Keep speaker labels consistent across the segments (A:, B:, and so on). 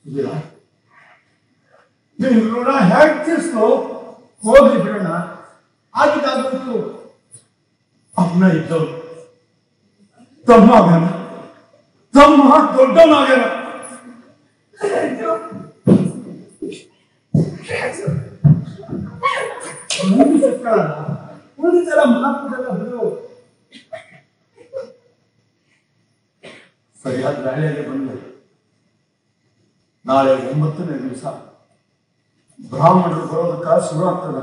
A: ಇದೀರಾ ನೀವು ಋಣ ಹೇಗೆ ತೀರ್ಸ್ಕೋ ಹೋಗ್ಲಿ ಬಿಡೋಣ ಆಗಿದ್ದಾಗೋಯ್ತು ಅಮ್ಮ ಇದ್ದವ್ರು ತಮ್ಮ ಆಗ್ಯಾನ ತಮ್ಮ ದೊಡ್ಡವನಾಗ್ಯಾನ ಮುಂದೆ ಸಿಕ್ಕಲ್ಲ ಉಳಿದೆಲ್ಲ ಮಾತುದೆಲ್ಲ ಬಿಡು ಸರಿಯಾದ ವೇಳೆಯಲ್ಲಿ ಬಂದೆ ನಾಳೆ ಒಂಬತ್ತನೇ ದಿವಸ ಬ್ರಾಹ್ಮಣರು ಬರೋದಕ್ಕೆ ಶುರು ಆಗ್ತದೆ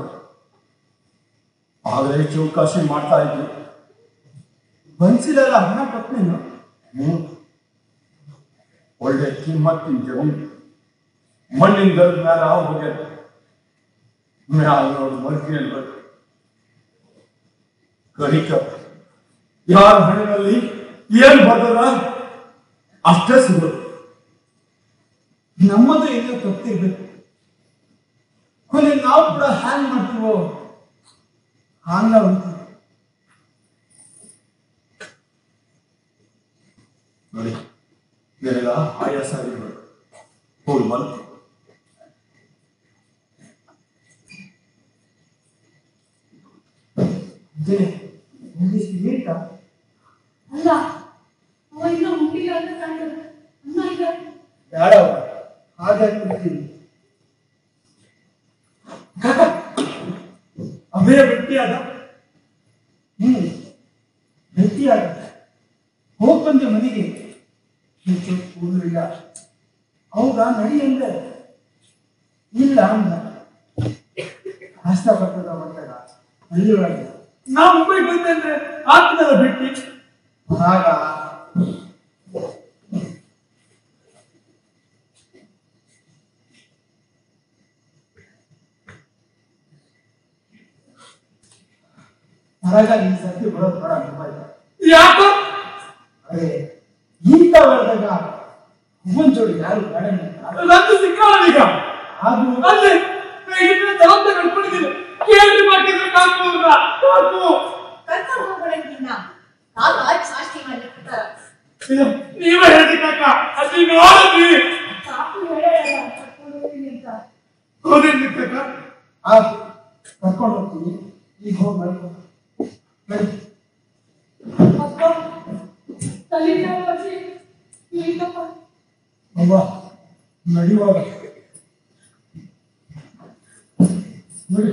A: ಆದರೆ ಚೌಕಾಶಿ ಮಾಡ್ತಾ ಇದ್ವಿ ಬನ್ಸಿಲೆಲ್ಲ ಹಣ ಕೊಟ್ಟನೇನು ಹ್ಮ್ ಒಳ್ಳೆ ಕಿಮ್ಮತ್ತಿನ ಜಮೀನು ಮಣ್ಣಿನ ಗರದ ಮೇಲೆ ಹಾವು ಹೋಗ್ಯದ ಮ್ಯಾಲ ನೋಡಿ ಮಲ್ಕಿನಲ್ಲಿ ಬರ್ತೀವಿ ಕರಿಕ ಯಾರ ಹಣ್ಣಿನಲ್ಲಿ ಏನ್ ಬರ್ತದ ಅಷ್ಟೇ ಸಿಗೋದು ನಮ್ಮದು ಏನೋ ತಪ್ಪಿರ್ಬೇಕು ಕೊನೆ ನಾವು ಕೂಡ ಹ್ಯಾಂಗ್ ಮಾಡ್ತೀವೋ ಹಾಂಗ ಅಂತೀವಿ ನೋಡಿ ನನಗ ಆಯಾಸ ಆಗಿರ್ಬೇಕು ಹೋಗಿ ಬಂತು ಒಂದಿಷ್ಟು ನೀಟ
B: ಅಲ್ಲ ಅವ ಇನ್ನೂ ಮುಟ್ಟಿಲ್ಲ ಅಂತ ಕಾಣ್ತದೆ ಅನ್ನ ಈಗ
A: ಬೇಡ ಹಾಗೆ ಕೊಡ್ತೀನಿ ಅಭಯ ಭೇಟಿಯಾದ ಹ್ಮ್ ಭೇಟಿಯಾದ ಹೋಗ್ ಬಂದೆ ಮನೆಗೆ ಹೆಚ್ಚು ಕೂದಲು ಇಲ್ಲ ಹೌದಾ ನಡಿ ಅಂದೆ ಇಲ್ಲ ಅಂದ ಕಷ್ಟಪಟ್ಟದ ಬಂದಾಗ ಅಲ್ಲಿ ಒಳಗೆ ನಾ ಮುಂಬೈ ಬಂದೆ ಅಂದ್ರೆ ಆಗ್ತದಲ್ಲ ಭೇಟಿ ಆಗ ಹೊರಗ ಈ ಸರ್ತಿ ಬರೋದು ಬೇಡ ಮುಂಬೈ
C: ಯಾಕೋ
A: ಅದೇ ಇಂಥ ಬೆಳೆದಾಗ ಹುಬ್ಬನ್ ಜೋಡಿ ಯಾರು ಬೇಡ ಅಂತ
C: ನಂದು ಸಿಕ್ಕಾವೀಗ
A: ಅದು
C: ಅಲ್ಲೇ ಹೇಗಿದ್ರೆ ಜವಾಬ್ದಾರಿ ಕಟ್ಕೊಂಡಿದ್ದೀನಿ ಕೇಳಿ ಮಾಡಿದ್ರೆ ಕಾಕ್ಬೋದ ಕಾಕು
B: ಕರ್ಕೊಂಡು ಹೋಗೋಣಕ್ಕಿನ್ನ ಕಾಲ ಸಾಷ್ಟಿ ಮಾಡಿರ್ತಾರ
A: ಇದು
C: ನೀವೇ ಹೇಳಿ ಕಾಕ ಅಲ್ಲಿ ನೋಡಿದ್ವಿ
B: ಸಾಕು ಹೇಳಲ್ಲ ಕರ್ಕೊಂಡು ಹೋಗ್ತೀನಿ ಅಂತ
C: ಹೌದೇನ್ರಿ ಕಾಕ
A: ಆಯ್ತು ಕರ್ಕೊಂಡು ಹೋಗ್ತೀನಿ ಈಗ ಹೋಗಿ ಮಾಡ್ಕೊ ನಡಿ
B: ಅಪ್ಪ ತಲೆನೋವು ಬಸಿ ಇಲ್ಲಿಂದಪ್ಪ
A: ಅವ್ವ ನಡಿವಾಗ ನೋಡಿ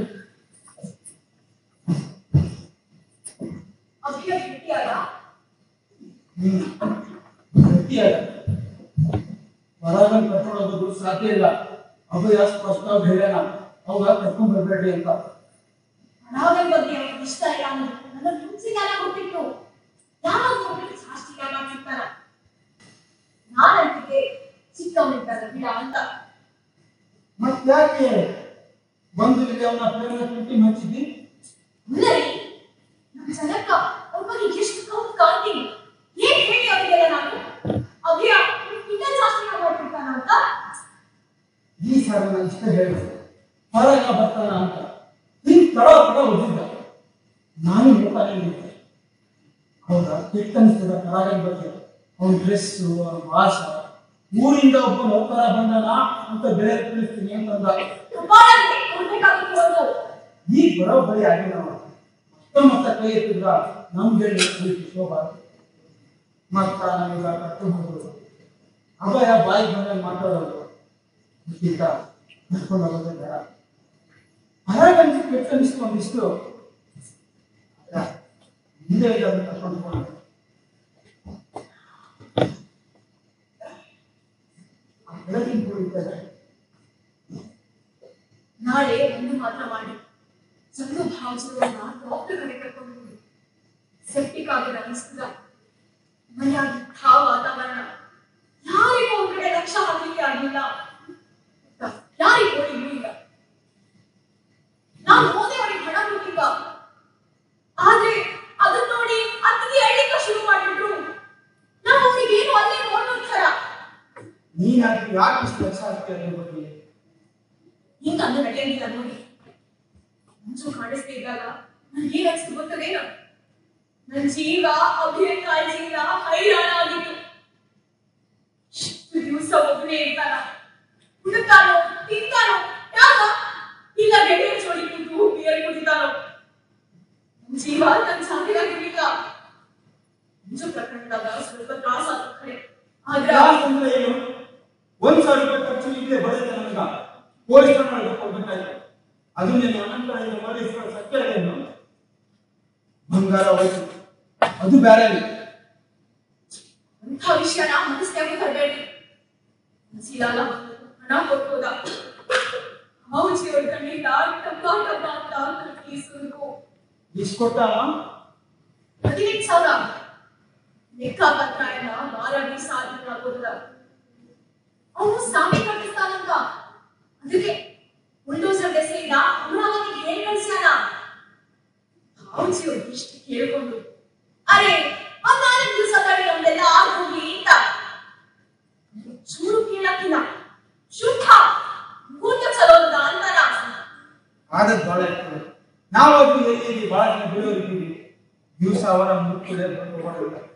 B: ಅಭಿಯ ಭೇಟಿಯಾದ
A: ಹ್ಮ್ ಗಟ್ಟಿಯಾಗ ಹೊರಗ ಕರ್ಕೊಂಡು ಹೋಗೋದು ಸಾಧ್ಯ ಇಲ್ಲ ಅಭಯ ಸ್ಪಷ್ಟವಾಗಿ ಹೇಳ್ಯಾನ ಅವಾಗ ಕರ್ಕೊಂಡ್ ಬರ್ಬೇಡಿ ಅಂತ
B: ಅನಾಗಲ್ ಬಗ್ಗೆ ಅವನಿಗೆ ಇಷ್ಟ ಇಲ್ಲ ಅನ್ನೋದು ನನ್ನ ಮುಂಚಿಗಾಲ ಗೊತ್ತಿತ್ತು ಯಾವಾಗ ನೋಡಿದ್ರೆ ಸಾಷ್ಟಿಗಾಲ ಮಾಡ್ತಿರ್ತಾರ ನಾನಂತಿಗೆ ಚಿಕ್ಕವನಿದ್ದಾರ ಬಿಡ ಅಂತ
A: ಮತ್ತ್ಯಾಕೆ ಬಂದು ಇಲ್ಲಿ ಅವನ ಪ್ರೇಮ ತುಟ್ಟಿ ಹಚ್ಚಿದ್ದಿ
B: ಮುನ್ನರಿ ನಮ್ಮ ಜನಕ್ಕ ಅವ್ರ ಬಗ್ಗೆ ಎಷ್ಟು ಕೌತ್ ಕಾಣ್ತೀನಿ ಏನ್ ಹೇಳಿ ಅವರಿಗೆಲ್ಲ ನಾನು ಅಭಿಯ ಇನ್ನ ಜಾಸ್ತಿ ಮಾಡ್ತಿರ್ತಾನ ಅಂತ
A: ಈ ಸಾಲ ನಾನು ಇಷ್ಟ ಹೇಳಿದೆ ಹೊರಗ ಬರ್ತಾನ ಅಂತ ಹಿಂಗ್ ತಡ ತಡ ಓದಿದ್ದ ನಾನು ಹೇಳ್ತಾನೆ ಇದ್ದೆ ಹೌದಾ ಕೆಟ್ಟ ಅನಿಸ್ತದ ಕರಾಗನ್ ಬಗ್ಗೆ ಅವನ ಡ್ರೆಸ್ಸು ಅವನ ಭಾಷ ಊರಿಂದ ಒಬ್ಬ ನೌಕರ ಬಂದನ ಅಂತ ಬೇರೆ ತಿಳಿಸ್ತೀನಿ ಅಂತಂದ
B: ಕಪಾಳಕ್ಕೆ ಕೊಡ್ಬೇಕಾಗಿತ್ತು ಒಂದು
A: ಈಗ ಬರೋಬ್ಬರಿ ಆಗಿಲ್ಲ ಅವ. ಮತ್ತೆ ಮತ್ತೆ ಕೈ ಎತ್ತಿದ್ರ ನಮ್ ಹೇಳಿ ಶೋಭಾ ಮತ್ತ ನಮಗ ಕರ್ಕೊಂಡು ಹೋಗೋದು ಅಭಯ ಬಾಯಿ ಬಂದಾಗ ಮಾತಾಡೋದು ಈಗ ಕರ್ಕೊಂಡು ಹೋಗೋದೇ ಬೇಡ ಹೊರಗಂತ ಕೆಟ್ಟ ಅನಿಸ್ತು ಒಂದಿಷ್ಟು ಅಲ್ಲ, ಹಿಂದೆ ಇಲ್ಲ ಅದನ್ನ ಕರ್ಕೊಂಡು ಹೋಗೋಣ ಆ ಬೆಳಗಿನ ಕುಡಿತಾರೆ
B: ನಾಳೆ ಒಂದು ಮಾತ್ರ ಮಾಡಿ ಚಂದ್ರು ಭಾವಿಸಿರೋನ್ನ ಡಾಕ್ಟರ್ ಕಡೆ ಕರ್ಕೊಂಡು ಹೋಗಿ ಸೆಪ್ಟಿಕ್ ಆಗಿದೆ ಅನಿಸ್ತದ ಮನೆಯಾಗಿದ್ದ ವಾತಾವರಣ ಯಾರಿಗೂ ಒಂದ್ ಕಡೆ ಲಕ್ಷ ಹಾಕಲಿಕ್ಕೆ ಆಗಿಲ್ಲ ಯಾರಿಗೂ ಓದಿಗೂ ಇಲ್ಲ ನಾನು ಓದಿ ಅವರಿಗೆ ಹಣ ಕೊಟ್ಟಿಲ್ಲ ಆದ್ರೆ ಅದನ್ನ ನೋಡಿ ಅತ್ತಿಗೆ ಅಳ್ಳಿಕ ಶುರು ಮಾಡಿಬಿಟ್ರು ನಾವು ಅವ್ರಿಗೆ ಏನು ಅಲ್ಲೇ ನೋಡ್ತಾರೆ
A: ನೀನ್ ಯಾಕೆ ಯಾಕೆ ಇಷ್ಟು ಲಕ್ಷ ಆಗ್ತೀಯ ಅದ್ರ ಬಗ್ಗೆ
B: ಹಿಂಗ ಅಂದ ನಡೆಯಂಗಿಲ್ಲ ನೋಡಿ ಮುಂಚು ಕಾಣಿಸ್ತಾ ಇದ್ದಾಗ ನನ್ಗೆ ಏನ್ ಅನ್ಸ್ತು ಗೊತ್ತದೇನ ನನ್ ಜೀವ ಅಭಿಯ ಕಾಳಜಿಯಿಂದ ಹೈರಾಣ ಆಗಿತ್ತು ಇಷ್ಟು ದಿವಸ ಒಬ್ಬನೇ ಇರ್ತಾರ ಹುಡುಕ್ತಾನೋ ತಿಂತಾನೋ ಯಾಕ ಇಲ್ಲ ಗೆಳೆಯ ಜೋಡಿ ಕೂತು ಬಿಯರ್ ಕುಡಿತಾನೋ ನಮ್ ಜೀವ ತನ್ನ ಜಾತಿಯಾಗಿರ್ಲಿಲ್ಲ ನಿಜ ಪ್ರಕರಣದಾಗ ಸ್ವಲ್ಪ ತ್ರಾಸ ಆದ ಕಡೆ ಆದ್ರ
A: ಯಾಕಂದ್ರೆ ಏನು ಒಂದ್ ಸಾವಿರ ರೂಪಾಯಿ ಖರ್ಚು ಇಲ್ಲೇ ಬರುತ್ತೆ ನಮಗ ಪೊಲೀಸ್ ಕೊಡ್ಬೇಕಾಯ್ತು ಅದು ನೀನು ಅನಂತ ಕಡೆಯಿಂದ ಮಾಡಿಸ್ಕೊಂಡು ಸತ್ಯ ಏನು ಬಂಗಾರ ಹೋಯ್ತು ಅದು ಬೇರೆ
B: ಅಂಥ ವಿಷಯನ ಮನಸ್ಸಿನಾಗ ತರಬೇಡಿ ಮನಸ್ಸಿಲಾಲ ಹಣ ಕೊಟ್ಟೋದ ಹೌಜಿ ಅವ್ರ ಕಣ್ಣಿಂದ ಟಪ್ಪ ಟಪ್ಪ ಅಂತ ಕಟ್ಟಿ ಸುರುಕು
A: ಇಷ್ಟು ಕೊಟ್ಟಾನ
B: ಹದಿನೆಂಟು ಸಾವಿರ ಲೆಕ್ಕ ಪತ್ರ ಎಲ್ಲ ಮಾರಾಡಿ ಸಾಧನೆ ಆಗೋದಿಲ್ಲ ಅವನು ಸಾಮಿ ಕಟ್ಟಿಸ್ತಾನಂತ ಅದಕ್ಕೆ ಬುಲ್ಡೋಸರ್ ದೆಸೆಯಿಂದ ಅಮರಾವತಿಗೆ ಏನ್ ಕಳ್ಸ್ಯಾನ ಹೌಜಿ ಅವ್ರ ದೃಷ್ಟಿ ಕೇಳ್ಕೊಂಡು ಅರೆ ಒಂದ್ ನಾಲ್ಕು ದಿವಸ ತಡಿ ನಮ್ದೆಲ್ಲ ಆಗೋಗಿ ಅಂತ ಚೂರು ಕೇಳಕ್ಕಿಲ್ಲ ಶುದ್ಧ ಭೂತ ಚಲೋದ ಅಂತಾರ
A: ಆದದ್ ಬಹಳ ಇರ್ತದೆ ನಾವು ಅದು ಎಲ್ಲಿ ಬಹಳ ಜನ ಬಿಡೋರಿದ್ದೀವಿ ದಿವಸ ಅವರ ಮುಕ್ಕುದೇ ಬಂದು ಮಾಡಿಲ್ಲ